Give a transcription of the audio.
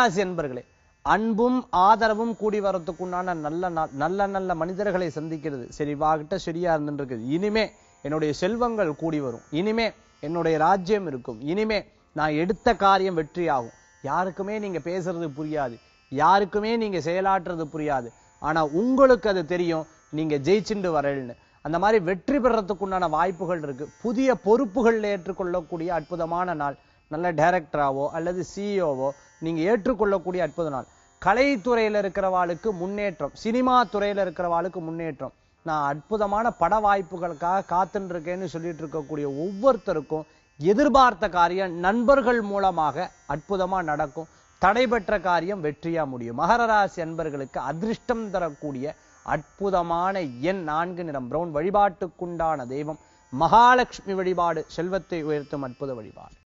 ராசி என்பர்களே அன்பும் ஆதரவும் கூடி வரத்துக்குண்டான நல்ல நாள் நல்ல நல்ல மனிதர்களை சந்திக்கிறது சரி வாகிட்ட சரியா இருந்துருக்கு இனிமே என்னுடைய செல்வங்கள் கூடி வரும் இனிமே என்னுடைய ராஜ்யம் இருக்கும் இனிமே நான் எடுத்த காரியம் வெற்றியாகும் யாருக்குமே நீங்க பேசுறது புரியாது யாருக்குமே நீங்க செயலாற்றுறது புரியாது ஆனா உங்களுக்கு அது தெரியும் நீங்க ஜெயிச்சுண்டு வரல்னு அந்த மாதிரி வெற்றி பெறத்துக்குண்டான வாய்ப்புகள் இருக்கு புதிய பொறுப்புகள் ஏற்றுக்கொள்ளக்கூடிய அற்புதமான நாள் நல்ல டைரக்டராவோ அல்லது சிஇஓவோ நீங்க ஏற்றுக்கொள்ளக்கூடிய அற்புத நாள் கலைத்துறையில இருக்கிறவாளுக்கு முன்னேற்றம் சினிமா துறையில இருக்கிறவாளுக்கு முன்னேற்றம் நான் அற்புதமான பட வாய்ப்புகளுக்காக காத்துட்டு இருக்கேன்னு சொல்லிட்டு இருக்கக்கூடிய ஒவ்வொருத்தருக்கும் எதிர்பார்த்த காரியம் நண்பர்கள் மூலமாக அற்புதமா நடக்கும் தடைபெற்ற காரியம் வெற்றியா முடியும் மகர ராசி அன்பர்களுக்கு அதிர்ஷ்டம் தரக்கூடிய அற்புதமான எண் நான்கு நிறம் பிரவுன் வழிபாட்டுக்குண்டான தெய்வம் மகாலட்சுமி வழிபாடு செல்வத்தை உயர்த்தும் அற்புத வழிபாடு